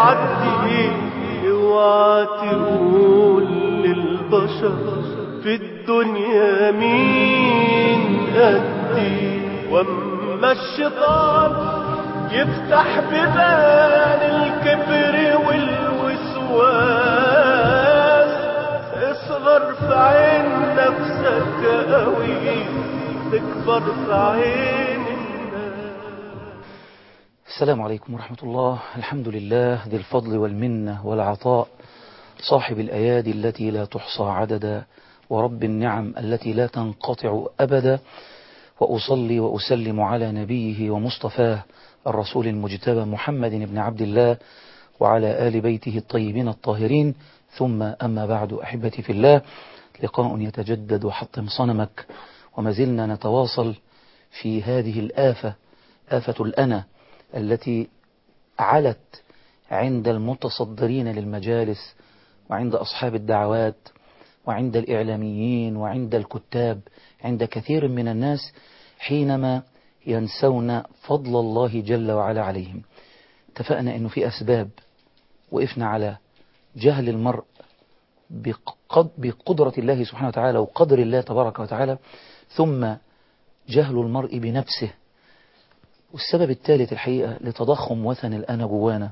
تعدي اوعى تقول للبشر في الدنيا مين قدي واما الشيطان يفتح بيبان الكبر والوسواس اصغر في عين نفسك قوي تكبر في عين الناس السلام عليكم ورحمة الله الحمد لله ذي الفضل والمنة والعطاء صاحب الأيادي التي لا تحصى عددا ورب النعم التي لا تنقطع أبدا وأصلي وأسلم على نبيه ومصطفاه الرسول المجتبى محمد بن عبد الله وعلى آل بيته الطيبين الطاهرين ثم أما بعد أحبتي في الله لقاء يتجدد وحطم صنمك وما زلنا نتواصل في هذه الآفة آفة الأنا التي علت عند المتصدرين للمجالس وعند أصحاب الدعوات وعند الإعلاميين وعند الكتاب عند كثير من الناس حينما ينسون فضل الله جل وعلا عليهم اتفقنا أنه في أسباب وقفنا على جهل المرء بقدرة الله سبحانه وتعالى وقدر الله تبارك وتعالى ثم جهل المرء بنفسه والسبب الثالث الحقيقة لتضخم وثن الأنا جوانا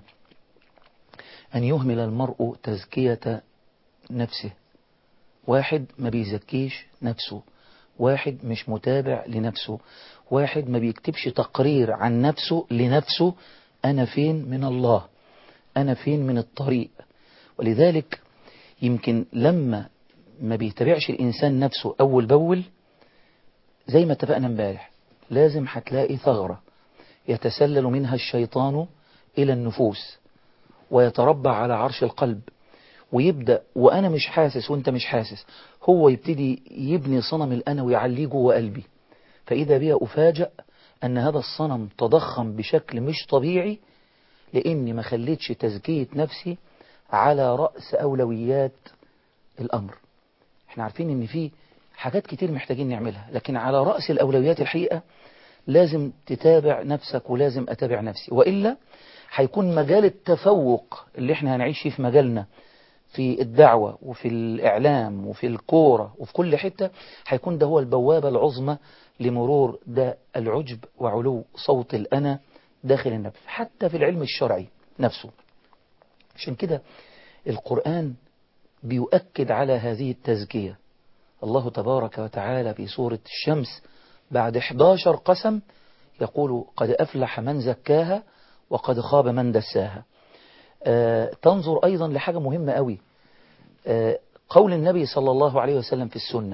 أن يهمل المرء تزكية نفسه واحد ما بيزكيش نفسه واحد مش متابع لنفسه واحد ما بيكتبش تقرير عن نفسه لنفسه أنا فين من الله أنا فين من الطريق ولذلك يمكن لما ما بيتابعش الإنسان نفسه أول بأول زي ما اتفقنا امبارح لازم هتلاقي ثغرة يتسلل منها الشيطان إلى النفوس ويتربع على عرش القلب ويبدأ وأنا مش حاسس وأنت مش حاسس هو يبتدي يبني صنم الأنا ويعليه جوه قلبي فإذا بي أفاجأ أن هذا الصنم تضخم بشكل مش طبيعي لأني ما خليتش تزكية نفسي على رأس أولويات الأمر احنا عارفين ان في حاجات كتير محتاجين نعملها لكن على رأس الأولويات الحقيقة لازم تتابع نفسك ولازم أتابع نفسي وإلا هيكون مجال التفوق اللي احنا هنعيش فيه في مجالنا في الدعوة وفي الإعلام وفي الكورة وفي كل حتة هيكون ده هو البوابة العظمى لمرور ده العجب وعلو صوت الأنا داخل النفس حتى في العلم الشرعي نفسه عشان كده القرآن بيؤكد على هذه التزكية الله تبارك وتعالى في سورة الشمس بعد 11 قسم يقول قد أفلح من زكاها وقد خاب من دساها آه تنظر أيضا لحاجة مهمة قوي آه قول النبي صلى الله عليه وسلم في السنة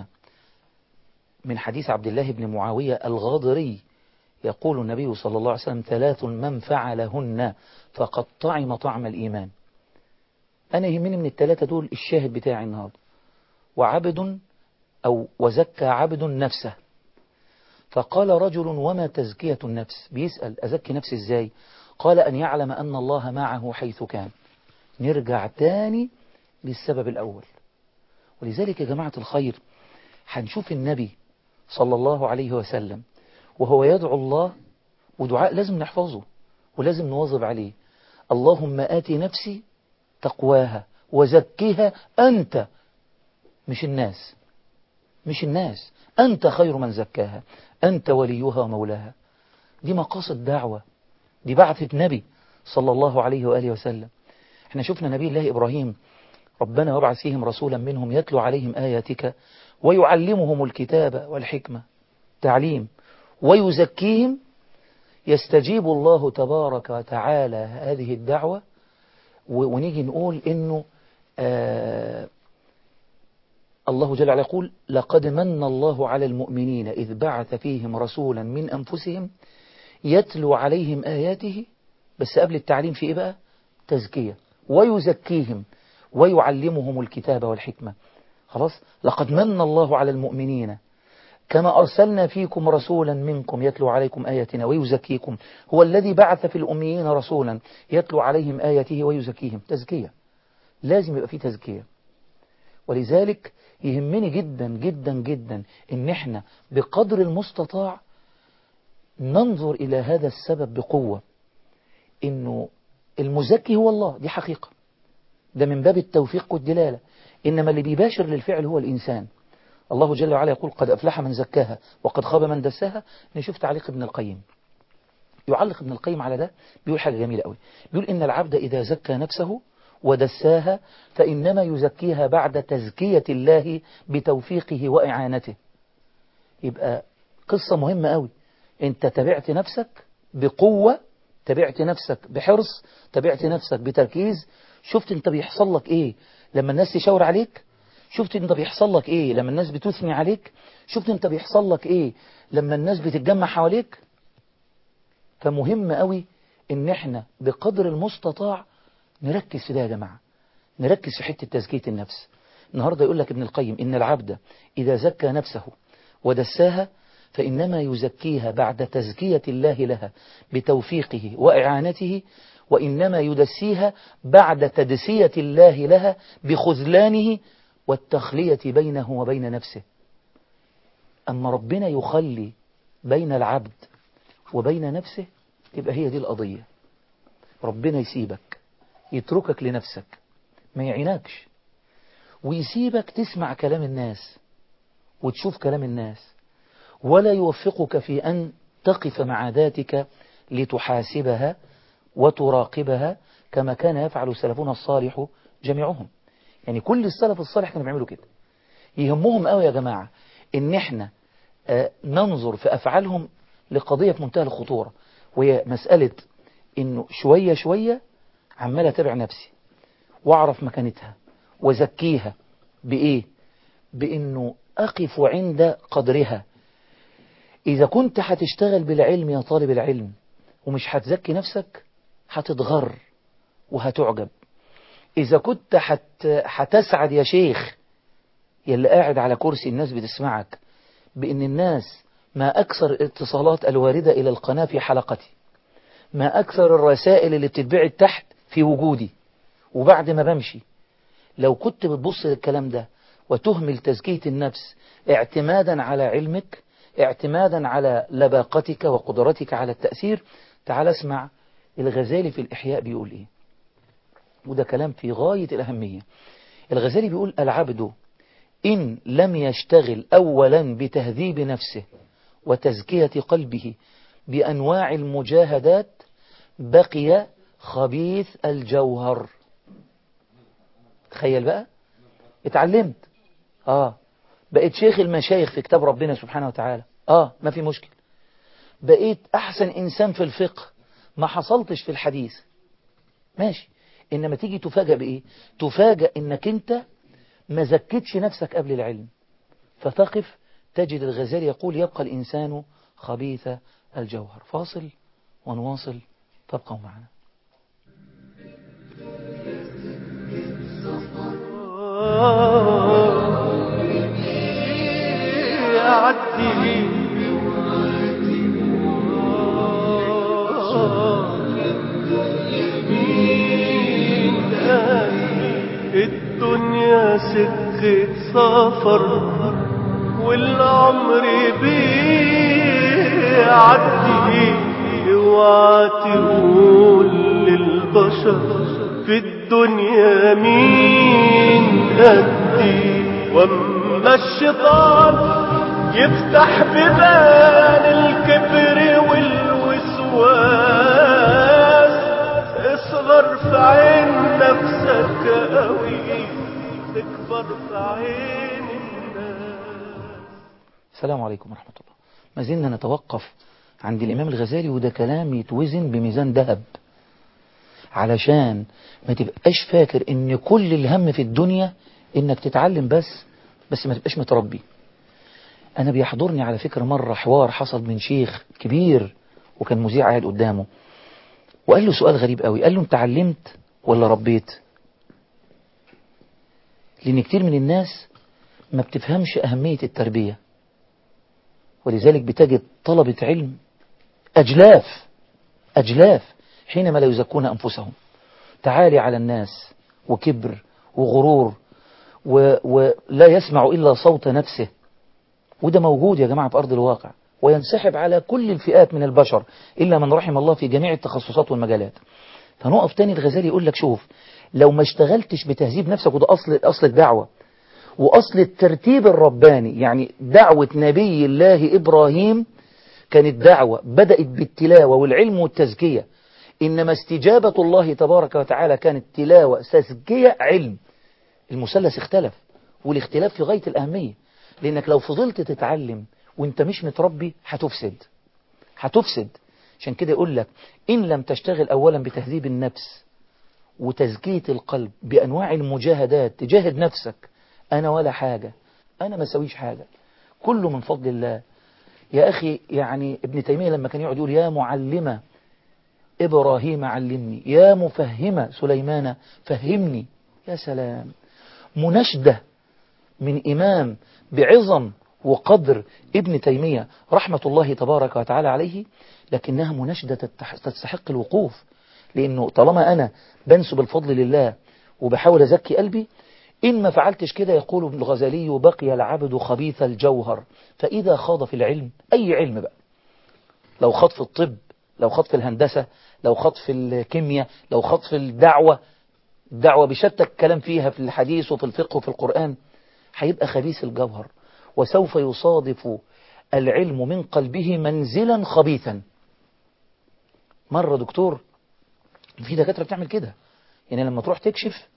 من حديث عبد الله بن معاوية الغاضري يقول النبي صلى الله عليه وسلم ثلاث من فعلهن فقد طعم طعم الإيمان أنا يهمني من الثلاثة دول الشاهد بتاعي النهاردة وعبد أو وزكى عبد نفسه فقال رجل وما تزكية النفس بيسأل أزكي نفسي إزاي قال أن يعلم أن الله معه حيث كان نرجع تاني للسبب الأول ولذلك يا جماعة الخير هنشوف النبي صلى الله عليه وسلم وهو يدعو الله ودعاء لازم نحفظه ولازم نواظب عليه اللهم آتي نفسي تقواها وزكها أنت مش الناس مش الناس أنت خير من زكاها أنت وليها ومولاها دي مقاصد دعوة دي بعثة نبي صلى الله عليه وآله وسلم احنا شفنا نبي الله إبراهيم ربنا وابعث فيهم رسولا منهم يتلو عليهم آياتك ويعلمهم الكتاب والحكمة تعليم ويزكيهم يستجيب الله تبارك وتعالى هذه الدعوة ونيجي نقول انه آه الله جل وعلا يقول لقد من الله على المؤمنين إذ بعث فيهم رسولا من أنفسهم يتلو عليهم آياته بس قبل التعليم في إيه بقى تزكية ويزكيهم ويعلمهم الكتاب والحكمة خلاص لقد من الله على المؤمنين كما أرسلنا فيكم رسولا منكم يتلو عليكم آياتنا ويزكيكم هو الذي بعث في الأميين رسولا يتلو عليهم آياته ويزكيهم تزكية لازم يبقى فيه تزكية ولذلك يهمني جدا جدا جدا ان احنا بقدر المستطاع ننظر الى هذا السبب بقوة انه المزكي هو الله دي حقيقة ده من باب التوفيق والدلالة إنما اللي بيباشر للفعل هو الإنسان الله جل وعلا يقول قد أفلح من زكاها وقد خاب من دساها نشوف تعليق ابن القيم يعلق ابن القيم على ده بيقول حاجة جميلة قوي بيقول إن العبد إذا زكى نفسه ودساها فإنما يزكيها بعد تزكية الله بتوفيقه وإعانته يبقى قصة مهمة قوي انت تبعت نفسك بقوة تبعت نفسك بحرص تبعت نفسك بتركيز شفت انت بيحصل لك ايه لما الناس تشاور عليك شفت انت بيحصل لك ايه لما الناس بتثني عليك شفت انت بيحصل لك ايه لما الناس بتتجمع حواليك فمهم قوي ان احنا بقدر المستطاع نركز في ده يا جماعة نركز في حتة تزكية النفس النهاردة يقول لك ابن القيم إن العبد إذا زكى نفسه ودساها فإنما يزكيها بعد تزكية الله لها بتوفيقه وإعانته وإنما يدسيها بعد تدسية الله لها بخذلانه والتخلية بينه وبين نفسه أما ربنا يخلي بين العبد وبين نفسه يبقى هي دي القضية ربنا يسيبك يتركك لنفسك ما يعينكش ويسيبك تسمع كلام الناس وتشوف كلام الناس ولا يوفقك في أن تقف مع ذاتك لتحاسبها وتراقبها كما كان يفعل سلفنا الصالح جميعهم يعني كل السلف الصالح كانوا بيعملوا كده يهمهم قوي يا جماعة ان احنا آه ننظر في افعالهم لقضية في منتهى الخطورة وهي مسألة انه شوية شوية عمال اتابع نفسي واعرف مكانتها وزكيها بايه بانه اقف عند قدرها اذا كنت هتشتغل بالعلم يا طالب العلم ومش هتزكي نفسك هتتغر وهتعجب إذا كنت حت هتسعد يا شيخ يلي قاعد على كرسي الناس بتسمعك بأن الناس ما أكثر الاتصالات الواردة إلى القناة في حلقتي ما أكثر الرسائل اللي بتتبعت تحت في وجودي وبعد ما بمشي لو كنت بتبص للكلام ده وتهمل تزكية النفس اعتمادا على علمك اعتمادا على لباقتك وقدرتك على التأثير تعال اسمع الغزالي في الإحياء بيقول إيه وده كلام في غاية الأهمية الغزالي بيقول العبد إن لم يشتغل أولا بتهذيب نفسه وتزكية قلبه بأنواع المجاهدات بقي خبيث الجوهر تخيل بقى اتعلمت آه بقيت شيخ المشايخ في كتاب ربنا سبحانه وتعالى آه ما في مشكل بقيت أحسن إنسان في الفقه ما حصلتش في الحديث ماشي إنما تيجي تفاجأ بإيه تفاجأ إنك أنت ما زكتش نفسك قبل العلم فتقف تجد الغزالي يقول يبقى الإنسان خبيث الجوهر فاصل ونواصل تبقوا معنا يعدي الدنيا سكة سفر والعمر بيعدي اوعى تقول للبشر في الدنيا مين قدي واما الشيطان يفتح ببان الكبر والوسواس اصغر في عين نفسك قوي تكبر في عين الناس السلام عليكم ورحمة الله ما زلنا نتوقف عند الإمام الغزالي وده كلام يتوزن بميزان ذهب علشان ما تبقاش فاكر ان كل الهم في الدنيا انك تتعلم بس بس ما تبقاش متربي انا بيحضرني على فكرة مرة حوار حصل من شيخ كبير وكان مذيع قاعد قدامه وقال له سؤال غريب قوي قال له انت علمت ولا ربيت لان كتير من الناس ما بتفهمش اهمية التربية ولذلك بتجد طلبة علم أجلاف أجلاف حينما لا يزكون أنفسهم تعالي على الناس وكبر وغرور و... ولا يسمع إلا صوت نفسه وده موجود يا جماعة في أرض الواقع وينسحب على كل الفئات من البشر إلا من رحم الله في جميع التخصصات والمجالات فنقف تاني الغزالي يقول لك شوف لو ما اشتغلتش بتهذيب نفسك وده أصل, أصل الدعوة وأصل الترتيب الرباني يعني دعوة نبي الله إبراهيم كانت دعوة بدأت بالتلاوة والعلم والتزكية إنما استجابة الله تبارك وتعالى كانت تلاوة تزكية علم المثلث اختلف والاختلاف في غاية الأهمية لأنك لو فضلت تتعلم وانت مش متربي هتفسد هتفسد عشان كده يقول لك إن لم تشتغل أولا بتهذيب النفس وتزكية القلب بأنواع المجاهدات تجاهد نفسك أنا ولا حاجة أنا ما سويش حاجة كله من فضل الله يا أخي يعني ابن تيمية لما كان يقعد يقول يا معلمة إبراهيم علمني يا مفهمة سليمان فهمني يا سلام منشدة من إمام بعظم وقدر ابن تيمية رحمة الله تبارك وتعالى عليه لكنها منشدة تستحق الوقوف لأنه طالما أنا بنسب الفضل لله وبحاول أزكي قلبي إن ما فعلتش كده يقول ابن الغزالي بقي العبد خبيث الجوهر فإذا خاض في العلم أي علم بقى لو خاض في الطب لو خاض في الهندسة لو خاض في الكيمياء لو خاض في الدعوة الدعوة بشتى الكلام فيها في الحديث وفي الفقه وفي القرآن هيبقى خبيث الجوهر وسوف يصادف العلم من قلبه منزلا خبيثا مرة دكتور في دكاترة بتعمل كده يعني لما تروح تكشف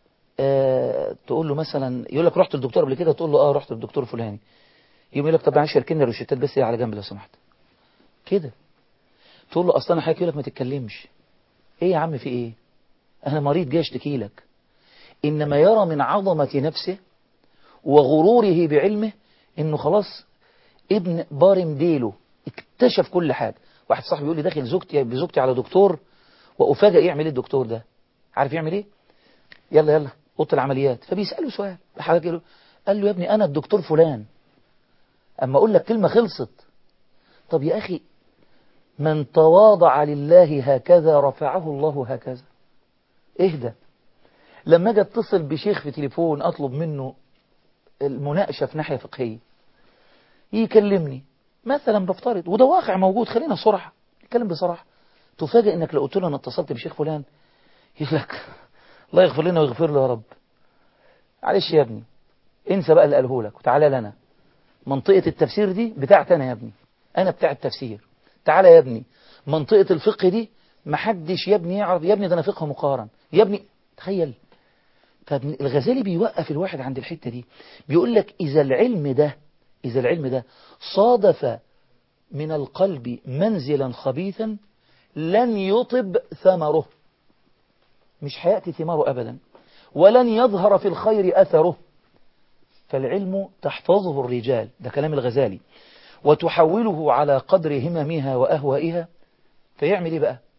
آه تقول له مثلا يقول لك رحت للدكتور قبل كده تقول له اه رحت للدكتور الفلاني يقوم يقول لك طب معلش اركني الروشتات بس على جنب لو سمحت كده تقول له اصل انا حضرتك يقول لك ما تتكلمش ايه يا عم في ايه انا مريض جاي اشتكي لك انما يرى من عظمة نفسه وغروره بعلمه انه خلاص ابن بارم ديله اكتشف كل حاجة واحد صاحبي يقول لي داخل زوجتي بزوجتي على دكتور وافاجئ يعمل ايه الدكتور ده عارف يعمل ايه يلا يلا اوضه العمليات فبيساله سؤال حضرتك له قال له يا ابني انا الدكتور فلان اما اقول لك كلمه خلصت طب يا اخي من تواضع لله هكذا رفعه الله هكذا اهدى لما اجي اتصل بشيخ في تليفون اطلب منه المناقشه في ناحيه فقهيه يكلمني مثلا بفترض وده واقع موجود خلينا صراحه نتكلم بصراحه تفاجئ انك لو قلت له انا اتصلت بشيخ فلان يقول لك الله يغفر لنا ويغفر له يا رب معلش يا ابني انسى بقى اللي قاله لك وتعالى لنا منطقة التفسير دي بتاعت انا يا ابني انا بتاع التفسير تعالى يا ابني منطقة الفقه دي محدش يا ابني يعرف يا ابني ده انا فقه مقارن يا ابني تخيل فالغزالي بيوقف الواحد عند الحتة دي بيقول لك اذا العلم ده اذا العلم ده صادف من القلب منزلا خبيثا لن يطب ثمره مش هيأتي ثماره أبدا ولن يظهر في الخير أثره فالعلم تحفظه الرجال ده كلام الغزالي وتحوله على قدر هممها وأهوائها فيعمل إيه بقى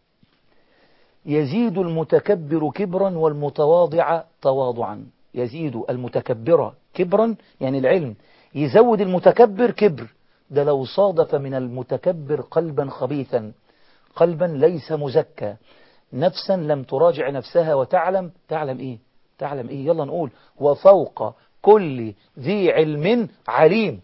يزيد المتكبر كبرا والمتواضع تواضعا يزيد المتكبر كبرا يعني العلم يزود المتكبر كبر ده لو صادف من المتكبر قلبا خبيثا قلبا ليس مزكى نفسا لم تراجع نفسها وتعلم تعلم ايه تعلم ايه يلا نقول وفوق كل ذي علم عليم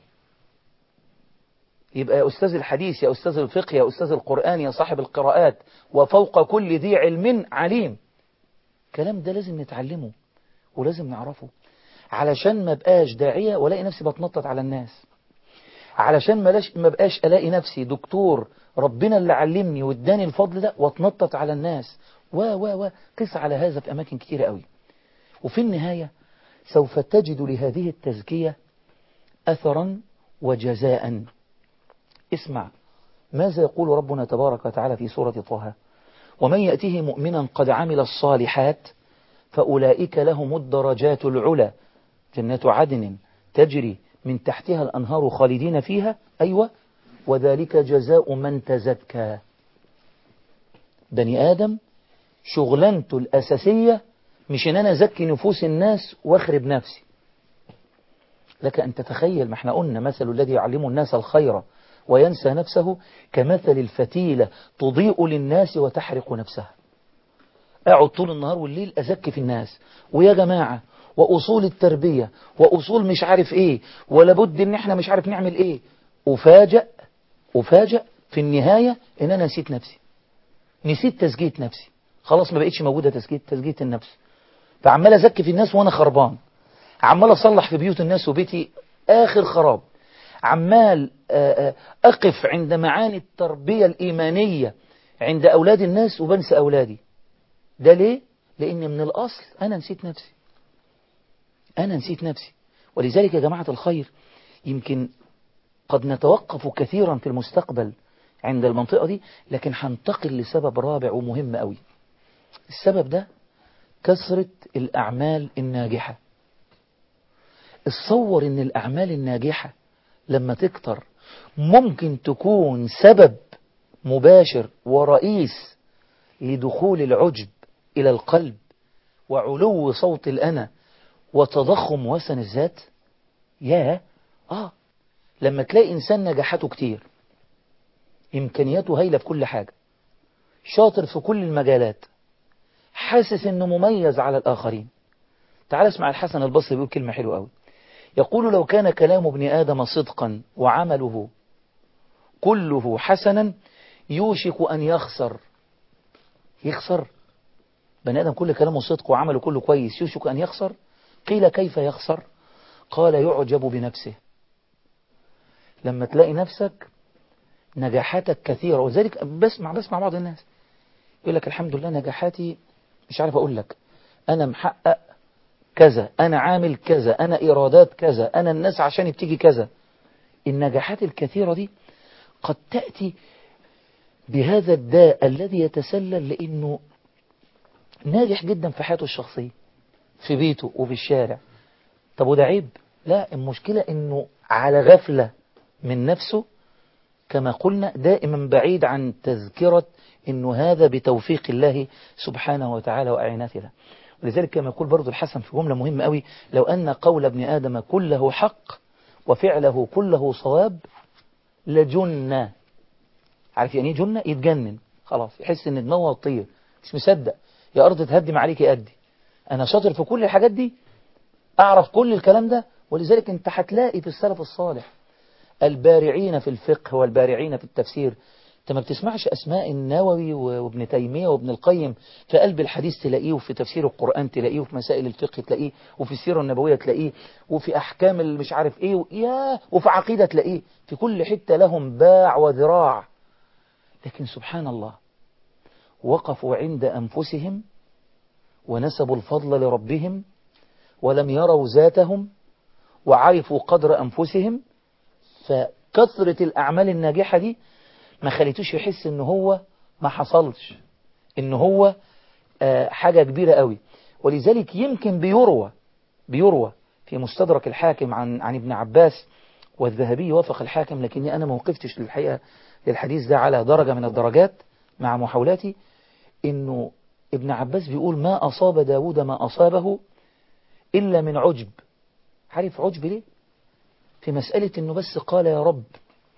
يبقى يا أستاذ الحديث يا أستاذ الفقه يا أستاذ القرآن يا صاحب القراءات وفوق كل ذي علم عليم الكلام ده لازم نتعلمه ولازم نعرفه علشان ما بقاش داعية ولاقي نفسي بتنطط على الناس علشان ما بقاش ألاقي نفسي دكتور ربنا اللي علمني واداني الفضل ده واتنطط على الناس و و و قس على هذا في أماكن كتيرة قوي وفي النهاية سوف تجد لهذه التزكية أثرا وجزاء اسمع ماذا يقول ربنا تبارك وتعالى في سورة طه ومن يأته مؤمنا قد عمل الصالحات فأولئك لهم الدرجات العلى جنات عدن تجري من تحتها الأنهار خالدين فيها أيوة وذلك جزاء من تزكى بني آدم شغلانته الأساسية مش ان انا ازكي نفوس الناس واخرب نفسي لك ان تتخيل ما احنا قلنا مثل الذي يعلم الناس الخير وينسى نفسه كمثل الفتيلة تضيء للناس وتحرق نفسها اقعد طول النهار والليل ازكي في الناس ويا جماعة واصول التربية واصول مش عارف ايه ولا بد ان احنا مش عارف نعمل ايه افاجأ افاجأ في النهاية ان انا نسيت نفسي نسيت تزكية نفسي خلاص ما بقتش موجودة تزكية تزكية النفس فعمال أزكي في الناس وأنا خربان عمال أصلح في بيوت الناس وبيتي آخر خراب عمال أقف عند معاني التربية الإيمانية عند أولاد الناس وبنسى أولادي ده ليه؟ لأن من الأصل أنا نسيت نفسي أنا نسيت نفسي ولذلك يا جماعة الخير يمكن قد نتوقف كثيرا في المستقبل عند المنطقة دي لكن هنتقل لسبب رابع ومهم قوي السبب ده كثرة الأعمال الناجحة اتصور ان الأعمال الناجحة لما تكتر ممكن تكون سبب مباشر ورئيس لدخول العجب إلى القلب وعلو صوت الأنا وتضخم وسن الذات يا آه لما تلاقي إنسان نجاحاته كتير إمكانياته هايلة في كل حاجة شاطر في كل المجالات حاسس إنه مميز على الآخرين تعال اسمع الحسن البصري بيقول كلمة حلوة قوي يقول لو كان كلام ابن آدم صدقا وعمله كله حسنا يوشك أن يخسر يخسر بني آدم كل كلامه صدق وعمله كله كويس يوشك أن يخسر قيل كيف يخسر قال يعجب بنفسه لما تلاقي نفسك نجاحاتك كثيرة وذلك بسمع بسمع بعض الناس يقول لك الحمد لله نجاحاتي مش عارف أقول لك أنا محقق كذا أنا عامل كذا أنا إيرادات كذا أنا الناس عشان بتيجي كذا النجاحات الكثيرة دي قد تأتي بهذا الداء الذي يتسلل لأنه ناجح جدا في حياته الشخصية في بيته وفي الشارع طب وده عيب لا المشكلة انه على غفلة من نفسه كما قلنا دائما بعيد عن تذكرة انه هذا بتوفيق الله سبحانه وتعالى وأعينات له ولذلك كما يقول برضو الحسن في جملة مهمة قوي لو أن قول ابن آدم كله حق وفعله كله صواب لجن عارف يعني ايه جنة يتجنن خلاص يحس ان دماغه تطير مش مصدق يا أرض تهدم عليك أدي أنا شاطر في كل الحاجات دي أعرف كل الكلام ده ولذلك أنت هتلاقي في السلف الصالح البارعين في الفقه والبارعين في التفسير أنت ما بتسمعش أسماء النووي وابن تيمية وابن القيم في قلب الحديث تلاقيه وفي تفسير القرآن تلاقيه وفي مسائل الفقه تلاقيه وفي السيرة النبوية تلاقيه وفي أحكام مش عارف إيه يا وفي عقيدة تلاقيه في كل حتة لهم باع وذراع لكن سبحان الله وقفوا عند أنفسهم ونسبوا الفضل لربهم ولم يروا ذاتهم وعرفوا قدر أنفسهم فكثرة الأعمال الناجحة دي ما خليتوش يحس ان هو ما حصلش ان هو آه حاجة كبيرة قوي ولذلك يمكن بيروى بيروى في مستدرك الحاكم عن عن ابن عباس والذهبي وافق الحاكم لكني أنا ما وقفتش للحقيقة للحديث ده على درجة من الدرجات مع محاولاتي انه ابن عباس بيقول ما أصاب داود ما أصابه إلا من عجب عارف عجب ليه في مسألة انه بس قال يا رب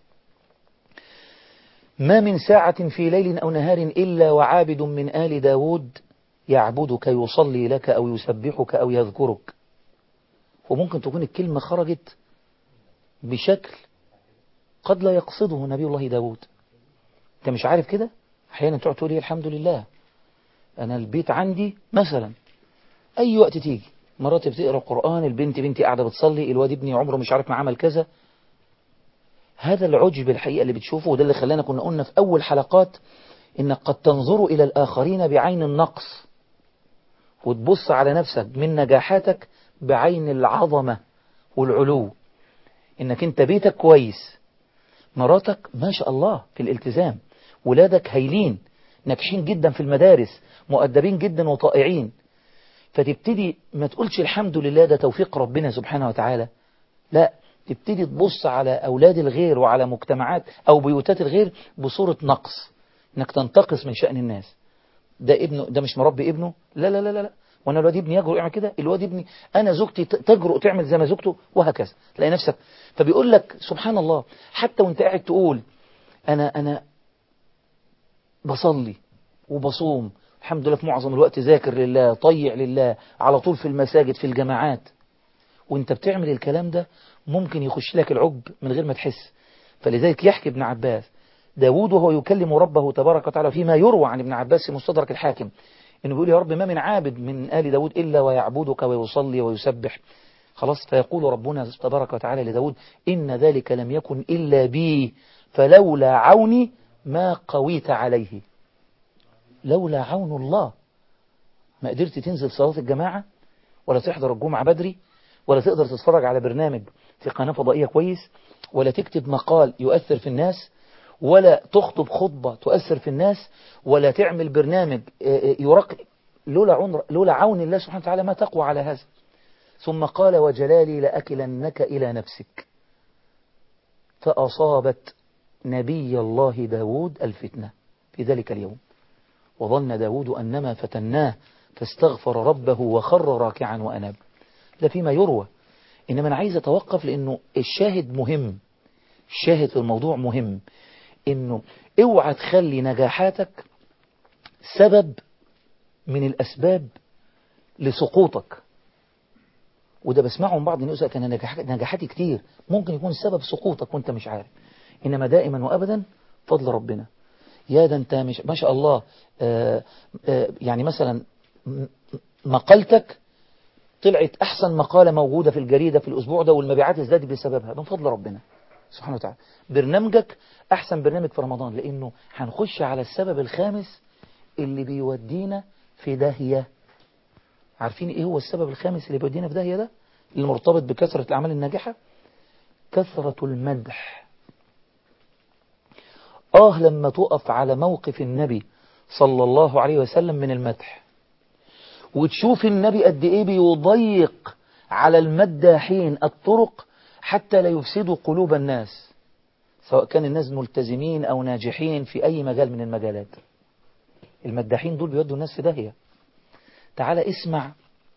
ما من ساعة في ليل أو نهار إلا وعابد من آل داود يعبدك يصلي لك أو يسبحك أو يذكرك وممكن تكون الكلمة خرجت بشكل قد لا يقصده نبي الله داود انت مش عارف كده احيانا تقعد تقول الحمد لله انا البيت عندي مثلا اي وقت تيجي مراتي بتقرا القران البنت بنتي قاعده بتصلي الواد ابني عمره مش عارف ما عمل كذا هذا العجب الحقيقه اللي بتشوفه وده اللي خلانا كنا قلنا في اول حلقات انك قد تنظر الى الاخرين بعين النقص وتبص على نفسك من نجاحاتك بعين العظمه والعلو انك انت بيتك كويس مراتك ما شاء الله في الالتزام ولادك هايلين ناجحين جدا في المدارس مؤدبين جدا وطائعين فتبتدي ما تقولش الحمد لله ده توفيق ربنا سبحانه وتعالى لا تبتدي تبص على أولاد الغير وعلى مجتمعات أو بيوتات الغير بصورة نقص انك تنتقص من شأن الناس ده ابنه ده مش مربي ابنه لا لا لا لا, لا. وانا الواد ابني يجرؤ يعمل كده الواد ابني انا زوجتي تجرؤ تعمل زي ما زوجته وهكذا تلاقي نفسك فبيقول لك سبحان الله حتى وانت قاعد تقول انا انا بصلي وبصوم الحمد لله في معظم الوقت ذاكر لله طيع لله على طول في المساجد في الجماعات وانت بتعمل الكلام ده ممكن يخش لك العجب من غير ما تحس فلذلك يحكي ابن عباس داود وهو يكلم ربه تبارك وتعالى فيما يروى عن ابن عباس في مستدرك الحاكم إنه بيقول يا رب ما من عابد من آل داود إلا ويعبدك ويصلي ويسبح خلاص فيقول ربنا تبارك وتعالى لداود إن ذلك لم يكن إلا بي فلولا عوني ما قويت عليه لولا عون الله ما قدرت تنزل صلاة الجماعة ولا تحضر الجمعة بدري ولا تقدر تتفرج على برنامج في قناة فضائية كويس ولا تكتب مقال يؤثر في الناس ولا تخطب خطبة تؤثر في الناس ولا تعمل برنامج يرق لولا عون لولا عون الله سبحانه وتعالى ما تقوى على هذا ثم قال وجلالي لأكلنك إلى نفسك فأصابت نبي الله داود الفتنة في ذلك اليوم وظن داود أنما فتناه فاستغفر ربه وخر راكعا وأناب ده فيما يروى إنما أنا عايز أتوقف لأنه الشاهد مهم الشاهد في الموضوع مهم إنه اوعى تخلي نجاحاتك سبب من الأسباب لسقوطك وده بسمعه من بعض الناس كان نجاحاتي كتير ممكن يكون سبب سقوطك وانت مش عارف إنما دائما وأبدا فضل ربنا يا ده انت مش ما شاء الله آآ آآ يعني مثلا مقالتك طلعت أحسن مقالة موجودة في الجريدة في الأسبوع ده والمبيعات ازدادت بسببها من فضل ربنا سبحانه وتعالى برنامجك أحسن برنامج في رمضان لأنه هنخش على السبب الخامس اللي بيودينا في داهية عارفين إيه هو السبب الخامس اللي بيودينا في داهية ده اللي مرتبط بكثرة الأعمال الناجحة كثرة المدح آه لما تقف على موقف النبي صلى الله عليه وسلم من المدح وتشوف النبي قد إيه بيضيق على المداحين الطرق حتى لا يفسدوا قلوب الناس سواء كان الناس ملتزمين أو ناجحين في أي مجال من المجالات المداحين دول بيودوا الناس في داهية تعال اسمع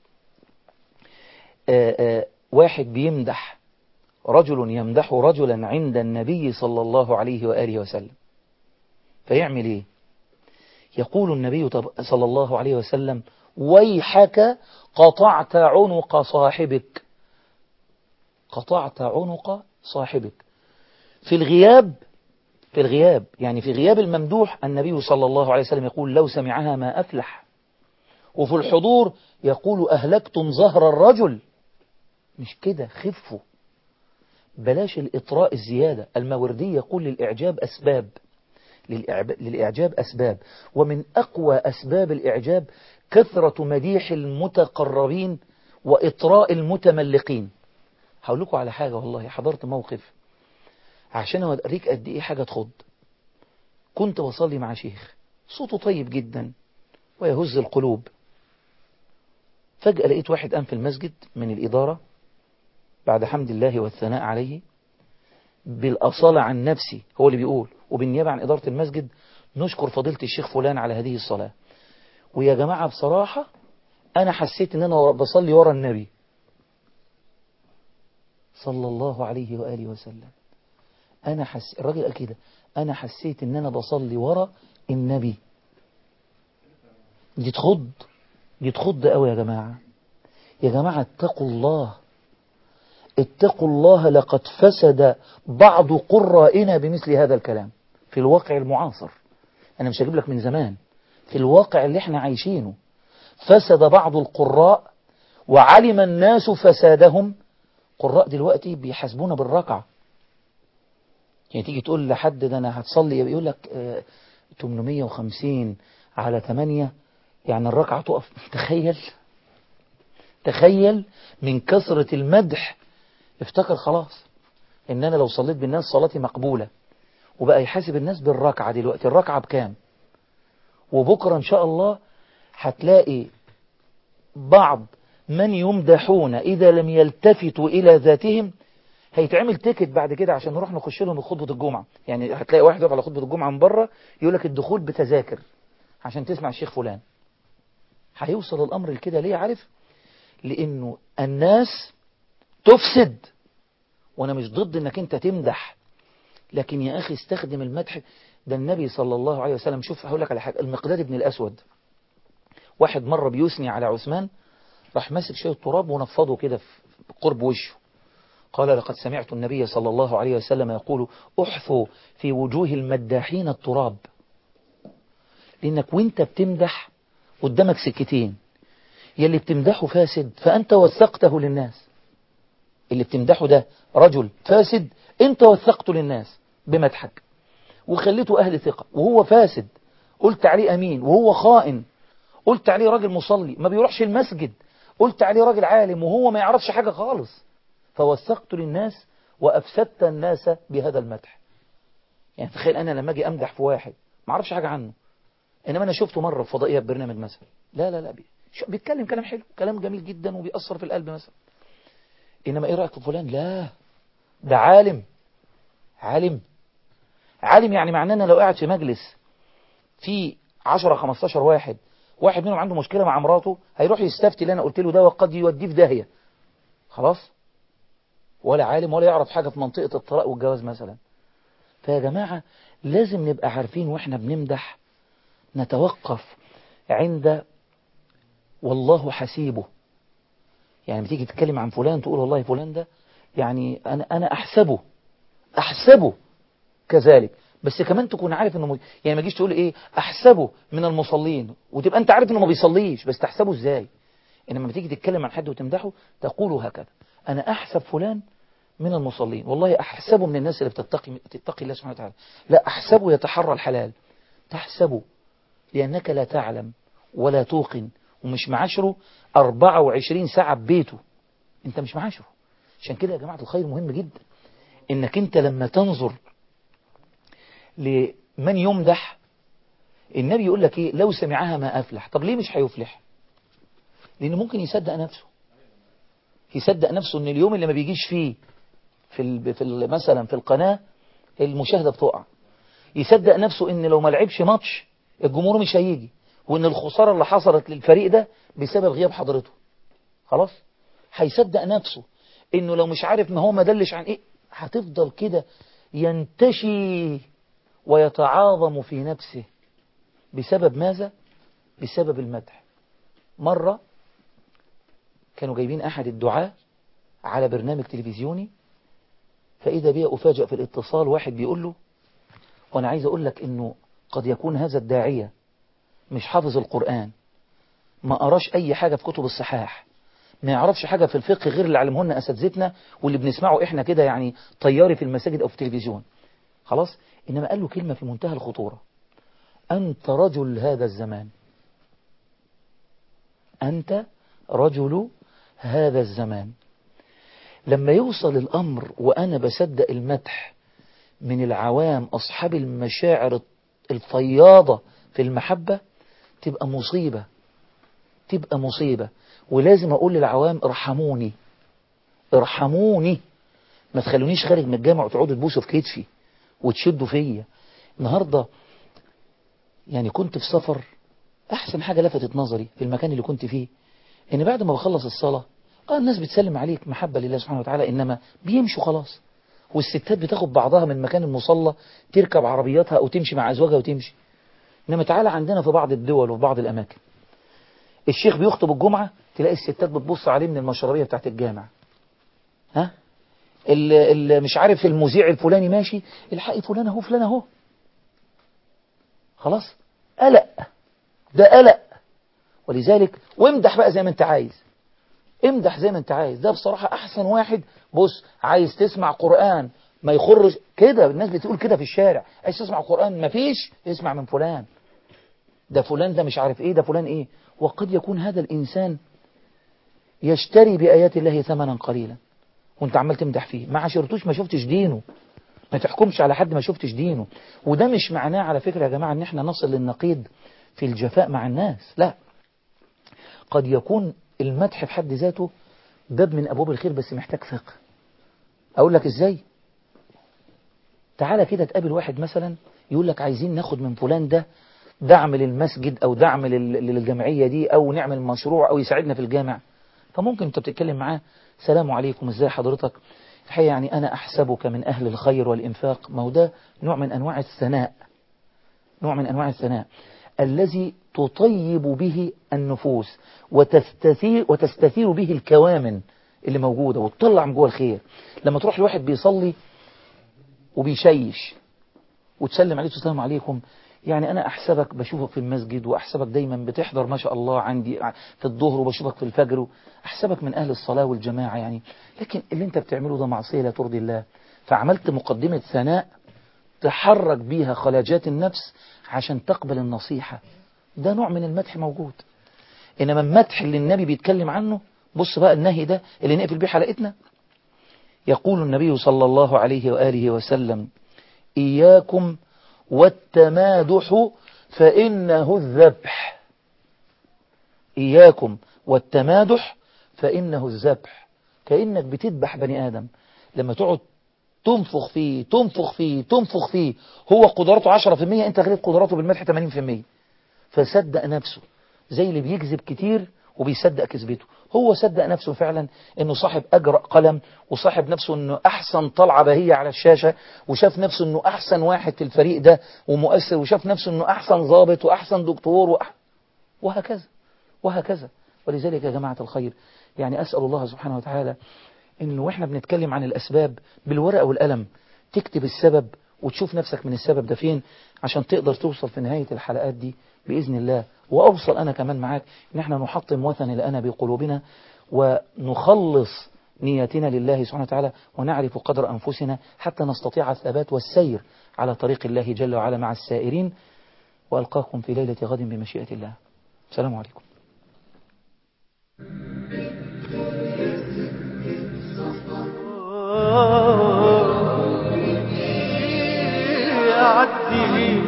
آآ آآ واحد بيمدح رجل يمدح رجلا عند النبي صلى الله عليه وآله وسلم فيعمل ايه يقول النبي صلى الله عليه وسلم ويحك قطعت عنق صاحبك قطعت عنق صاحبك في الغياب في الغياب يعني في غياب الممدوح النبي صلى الله عليه وسلم يقول لو سمعها ما أفلح وفي الحضور يقول أهلكتم زهر الرجل مش كده خفوا بلاش الإطراء الزيادة الماوردي يقول للإعجاب أسباب للإعجاب أسباب ومن أقوى أسباب الإعجاب كثرة مديح المتقربين وإطراء المتملقين هقول لكم على حاجة والله حضرت موقف عشان أوريك قد إيه حاجة تخض كنت بصلي مع شيخ صوته طيب جدا ويهز القلوب فجأة لقيت واحد قام في المسجد من الإدارة بعد حمد الله والثناء عليه بالأصالة عن نفسي هو اللي بيقول وبالنيابة عن إدارة المسجد نشكر فضيلة الشيخ فلان على هذه الصلاة ويا جماعة بصراحة أنا حسيت إن أنا بصلي ورا النبي صلى الله عليه وآله وسلم أنا حس... الراجل قال كده أنا حسيت إن أنا بصلي ورا النبي دي تخض دي تخض قوي يا جماعة يا جماعة اتقوا الله اتقوا الله لقد فسد بعض قرائنا بمثل هذا الكلام في الواقع المعاصر أنا مش هجيب لك من زمان في الواقع اللي احنا عايشينه فسد بعض القراء وعلم الناس فسادهم قراء دلوقتي بيحاسبونا بالركعة يعني تيجي تقول لحد ده أنا هتصلي يقول لك اه 850 على 8 يعني الركعة تقف تخيل تخيل من كثرة المدح افتكر خلاص ان انا لو صليت بالناس صلاتي مقبولة وبقى يحاسب الناس بالركعة دلوقتي الركعة بكام وبكرة ان شاء الله هتلاقي بعض من يمدحون اذا لم يلتفتوا الى ذاتهم هيتعمل تيكت بعد كده عشان نروح نخش لهم خطبة الجمعة يعني هتلاقي واحد واقف على خطبة الجمعة من بره يقول لك الدخول بتذاكر عشان تسمع الشيخ فلان هيوصل الامر لكده ليه عارف لانه الناس تفسد وانا مش ضد انك انت تمدح لكن يا اخي استخدم المدح ده النبي صلى الله عليه وسلم شوف هقول لك على حاجه المقداد بن الاسود واحد مره بيثني على عثمان راح ماسك شويه تراب ونفضه كده في قرب وشه قال لقد سمعت النبي صلى الله عليه وسلم يقول احثوا في وجوه المداحين التراب لأنك وانت بتمدح قدامك سكتين يلي بتمدحه فاسد فأنت وثقته للناس اللي بتمدحه ده رجل فاسد انت وثقته للناس بمدحك وخليته أهل ثقة وهو فاسد قلت عليه أمين وهو خائن قلت عليه راجل مصلي ما بيروحش المسجد قلت عليه راجل عالم وهو ما يعرفش حاجة خالص فوثقت للناس وأفسدت الناس بهذا المدح يعني تخيل أنا لما أجي أمدح في واحد ما أعرفش حاجة عنه إنما أنا شفته مرة في فضائية برنامج مثلا لا لا لا بي. بيتكلم كلام حلو كلام جميل جدا وبيأثر في القلب مثلا إنما إيه رأيك في فلان لا ده عالم عالم عالم يعني معناه أنا لو قاعد في مجلس في 10 15 واحد واحد منهم عنده مشكلة مع مراته هيروح يستفتي اللي أنا قلت له ده وقد يوديه في داهية خلاص ولا عالم ولا يعرف حاجة في منطقة الطلاق والجواز مثلا فيا جماعة لازم نبقى عارفين واحنا بنمدح نتوقف عند والله حسيبه يعني بتيجي تتكلم عن فلان تقول والله فلان ده يعني أنا, أنا أحسبه أحسبه كذلك بس كمان تكون عارف انه م... يعني ما تجيش تقول ايه احسبه من المصلين وتبقى انت عارف انه ما بيصليش بس تحسبه ازاي انما لما تيجي تتكلم عن حد وتمدحه تقول هكذا انا احسب فلان من المصلين والله احسبه من الناس اللي بتتقي تتقي الله سبحانه وتعالى لا احسبه يتحرى الحلال تحسبه لانك لا تعلم ولا توقن ومش معاشره 24 ساعة ببيته انت مش معاشره عشان كده يا جماعة الخير مهم جدا انك انت لما تنظر لمن يمدح النبي يقول لك ايه لو سمعها ما افلح طب ليه مش هيفلح لانه ممكن يصدق نفسه يصدق نفسه ان اليوم اللي ما بيجيش فيه في ال في ال مثلا في القناة المشاهدة بتقع يصدق نفسه ان لو ما لعبش ماتش الجمهور مش هيجي وان الخسارة اللي حصلت للفريق ده بسبب غياب حضرته خلاص هيصدق نفسه انه لو مش عارف ما هو ما دلش عن ايه هتفضل كده ينتشي ويتعاظم في نفسه بسبب ماذا بسبب المدح مرة كانوا جايبين أحد الدعاة على برنامج تلفزيوني فإذا بي أفاجأ في الاتصال واحد بيقول له وأنا عايز أقول لك إنه قد يكون هذا الداعية مش حافظ القرآن ما قراش أي حاجة في كتب الصحاح ما يعرفش حاجة في الفقه غير اللي علمهن أساتذتنا واللي بنسمعه إحنا كده يعني طياري في المساجد أو في التلفزيون خلاص إنما قال له كلمة في منتهى الخطورة أنت رجل هذا الزمان أنت رجل هذا الزمان لما يوصل الأمر وأنا بصدق المدح من العوام أصحاب المشاعر الفياضة في المحبة تبقى مصيبة تبقى مصيبة ولازم أقول للعوام ارحموني ارحموني ما تخلونيش خارج من الجامع وتقعدوا تبوسوا في كتفي وتشدوا فيا النهاردة يعني كنت في سفر أحسن حاجة لفتت نظري في المكان اللي كنت فيه إن بعد ما بخلص الصلاة آه الناس بتسلم عليك محبة لله سبحانه وتعالى إنما بيمشوا خلاص والستات بتاخد بعضها من مكان المصلى تركب عربياتها أو تمشي مع أزواجها وتمشي إنما تعالى عندنا في بعض الدول وفي بعض الأماكن الشيخ بيخطب الجمعة تلاقي الستات بتبص عليه من المشربية بتاعت الجامع ها اللي مش عارف المذيع الفلاني ماشي الحقي فلان اهو فلان اهو خلاص قلق ده قلق ولذلك وامدح بقى زي ما انت عايز امدح زي ما انت عايز ده بصراحة احسن واحد بص عايز تسمع قرآن ما يخرج كده الناس بتقول كده في الشارع عايز تسمع قرآن ما فيش اسمع من فلان ده فلان ده مش عارف ايه ده فلان ايه وقد يكون هذا الانسان يشتري بآيات الله ثمنا قليلا وانت عمال تمدح فيه ما عشرتوش ما شفتش دينه ما تحكمش على حد ما شفتش دينه وده مش معناه على فكرة يا جماعة ان احنا نصل للنقيض في الجفاء مع الناس لا قد يكون المدح في حد ذاته باب من أبواب الخير بس محتاج فقه أقول لك إزاي تعالى كده تقابل واحد مثلا يقول لك عايزين ناخد من فلان ده دعم للمسجد أو دعم للجمعية دي أو نعمل مشروع أو يساعدنا في الجامع فممكن أنت بتتكلم معاه سلام عليكم إزاي حضرتك الحقيقة يعني أنا أحسبك من أهل الخير والإنفاق ما هو ده نوع من أنواع الثناء نوع من أنواع الثناء الذي تطيب به النفوس وتستثير, وتستثير به الكوامن اللي موجودة وتطلع من جوه الخير لما تروح لواحد بيصلي وبيشيش وتسلم عليه السلام عليكم يعني أنا أحسبك بشوفك في المسجد وأحسبك دايما بتحضر ما شاء الله عندي في الظهر وبشوفك في الفجر أحسبك من أهل الصلاة والجماعة يعني لكن اللي أنت بتعمله ده معصية لا ترضي الله فعملت مقدمة ثناء تحرك بيها خلاجات النفس عشان تقبل النصيحة ده نوع من المدح موجود إنما المدح اللي النبي بيتكلم عنه بص بقى النهي ده اللي نقفل بيه حلقتنا يقول النبي صلى الله عليه وآله وسلم إياكم والتمادح فإنه الذبح إياكم والتمادح فإنه الذبح كأنك بتذبح بني آدم لما تقعد تنفخ فيه تنفخ فيه تنفخ فيه هو قدراته 10% انت غليت قدراته بالمدح 80% فصدق نفسه زي اللي بيكذب كتير وبيصدق كذبته هو صدق نفسه فعلا انه صاحب اجرأ قلم وصاحب نفسه انه احسن طلعة بهية على الشاشة وشاف نفسه انه احسن واحد في الفريق ده ومؤثر وشاف نفسه انه احسن ضابط واحسن دكتور وأح... وهكذا وهكذا ولذلك يا جماعة الخير يعني اسأل الله سبحانه وتعالى انه واحنا بنتكلم عن الاسباب بالورقة والقلم تكتب السبب وتشوف نفسك من السبب ده فين عشان تقدر توصل في نهاية الحلقات دي بإذن الله وأوصل أنا كمان معاك إن احنا نحطم وثن الأنا بقلوبنا ونخلص نيتنا لله سبحانه وتعالى ونعرف قدر أنفسنا حتى نستطيع الثبات والسير على طريق الله جل وعلا مع السائرين وألقاكم في ليلة غد بمشيئة الله السلام عليكم يعدي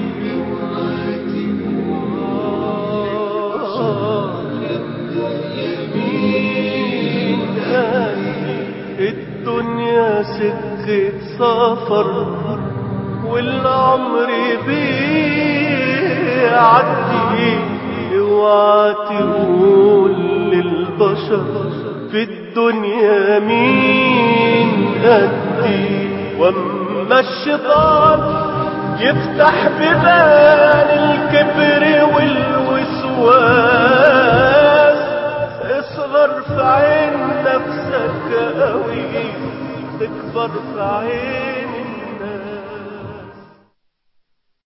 الدنيا سكة سفر والعمر بيعدي اوعى تقول للبشر في الدنيا مين قدي واما الشيطان يفتح ببان الكبر والوسواس اصغر في عين نفسك قوي تكبر في عين